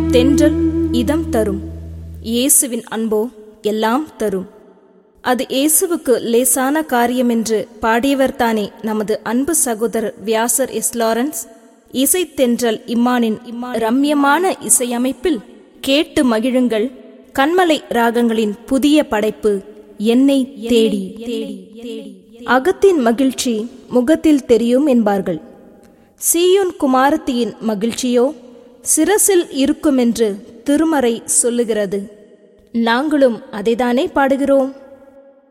தென்றல் இதம் தரும் இயேசுவின் அன்போ எல்லாம் தரும் அது இயேசுவுக்கு லேசான காரியம் என்று பாடியவர்தானே நமது அன்பு சகோதரர் வியாசர் எஸ் லாரன்ஸ் இசைத்தென்றல் இம்மானின் ரம்யமான இசையமைப்பில் கேட்டு மகிழுங்கள் கண்மலை ராகங்களின் புதிய படைப்பு என்னை தேடி தேடி தேடி அகத்தின் மகிழ்ச்சி முகத்தில் தெரியும் என்பார்கள் சீயோன் குமாரத்தியின் மகிழ்ச்சியோ சிரசில் இருக்குமென்று திருமறை சொல்லுகிறது நாங்களும் அதைதானே பாடுகிறோம்